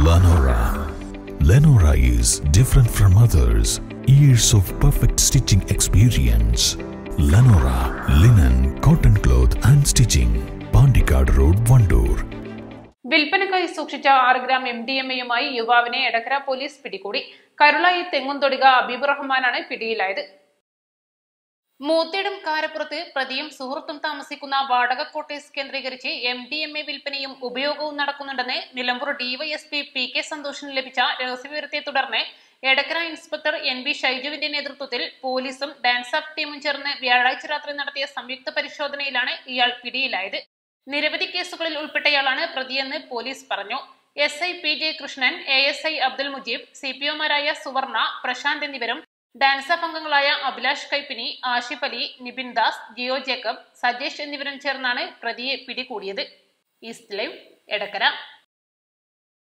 Lenora. Lenora is different from others. Years of perfect stitching experience. Lenora linen, cotton cloth and stitching. Pandikad Road, Vandoor. വിൽപ്പനക്കായി സൂക്ഷിച്ച ആറ് gram M D M എയുമായി യുവാവിനെ Edakkara police പിടികൂടി കരുളായി തെങ്ങുംതൊടിക അബീബ് റഹ്മാനാണ് പിടിയിലായത് മൂത്തേടും കാരപ്പുറത്ത് പ്രതിയും സുഹൃത്തും താമസിക്കുന്ന വാടക കോട്ടേഴ്സ് കേന്ദ്രീകരിച്ച് എം ഡി എം എ വിൽപ്പനയും ഉപയോഗവും നടക്കുന്നുണ്ടെന്ന് നിലമ്പൂർ ഡിവൈഎസ്പി പി കെ സന്തോഷിന് ലഭിച്ച രഹസ്യവിവരത്തെ തുടർന്ന് എടക്കര ഇൻസ്പെക്ടർ എൻ ബി ഷൈജുവിന്റെ നേതൃത്വത്തിൽ പോലീസും ഡാൻസ് ഓഫ് ടീമും ചേർന്ന് വ്യാഴാഴ്ച രാത്രി നടത്തിയ സംയുക്ത പരിശോധനയിലാണ് ഇയാൾ പിടിയിലായത് നിരവധി കേസുകളിൽ ഉൾപ്പെട്ടയാളാണ് പ്രതിയെന്ന് പോലീസ് പറഞ്ഞു S I P J Krishnan A S I Abdul Mujeeb C P ഒമാരായ സുവർണ പ്രശാന്ത് എന്നിവരും ഡാൻസ് ഓഫ് അംഗങ്ങളായ അഭിലാഷ് കൈപ്പിനി ആഷിഫ് അലി നിബിൻ ദാസ് ജിയോ ജേക്കബ് സജേഷ് എന്നിവരും ചേർന്നാണ് പ്രതിയെ പിടികൂടിയത് ഈസ്റ്റ് ലൈവ് എടക്കര